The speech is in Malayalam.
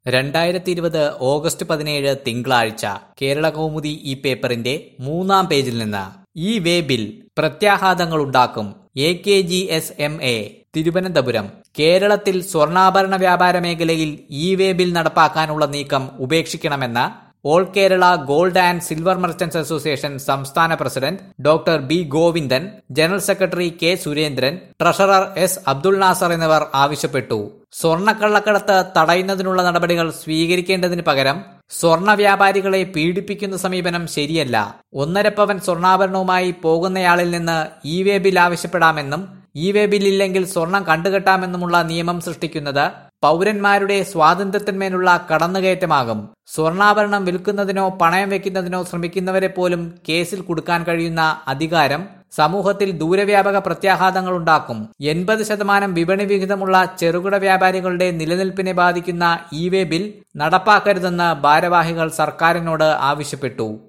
രണ്ടായിരത്തി ഇരുപത് ഓഗസ്റ്റ് പതിനേഴ് തിങ്കളാഴ്ച കേരള കൗമുദി ഈ പേപ്പറിന്റെ മൂന്നാം പേജിൽ നിന്ന് ഈ വേ ബിൽ പ്രത്യാഘാതങ്ങളുണ്ടാക്കും A K G S M A Thiruvananthapuram കേരളത്തിൽ സ്വർണ്ണാഭരണ വ്യാപാര മേഖലയിൽ ഇ വേ ബിൽ നടപ്പാക്കാനുള്ള നീക്കം ഉപേക്ഷിക്കണമെന്ന് all Kerala gold and silver merchants association സംസ്ഥാന president doctor B Govindan general secretary K Surendran treasurer S Abdul Nasar എന്നിവർ ആവശ്യപ്പെട്ടു സ്വർണ്ണക്കള്ളക്കടത്ത് തടയുന്നതിനുള്ള നടപടികൾ സ്വീകരിക്കേണ്ടതിന് പകരം സ്വർണ്ണ വ്യാപാരികളെ പീഡിപ്പിക്കുന്ന സമീപനം ശരിയല്ല ഒന്നര പവൻ സ്വർണ്ണാഭരണവുമായി പോകുന്നയാളിൽ നിന്ന് ഇ വേ ബിൽ ആവശ്യപ്പെടാമെന്നും ഇ വേ ബില്ലില്ലെങ്കിൽ സ്വർണം കണ്ടുകെട്ടാമെന്നുമുള്ള നിയമം സൃഷ്ടിക്കുന്നത് പൗരന്മാരുടെ സ്വാതന്ത്ര്യത്തിന്മേലുള്ള കടന്നുകയറ്റമാകും സ്വർണ്ണാഭരണം വിൽക്കുന്നതിനോ പണയം വെക്കുന്നതിനോ ശ്രമിക്കുന്നവരെ പോലും കേസിൽ കുടുക്കാൻ കഴിയുന്ന അധികാരം സമൂഹത്തിൽ ദൂരവ്യാപക പ്രത്യാഘാതങ്ങൾ ഉണ്ടാക്കും എൺപത് ശതമാനം വിപണി വിഹിതമുള്ള ചെറുകിട വ്യാപാരികളുടെ നിലനിൽപ്പിനെ ബാധിക്കുന്ന ഇ വേ ബിൽ നടപ്പാക്കരുതെന്ന് ഭാരവാഹികൾ സർക്കാരിനോട് ആവശ്യപ്പെട്ടു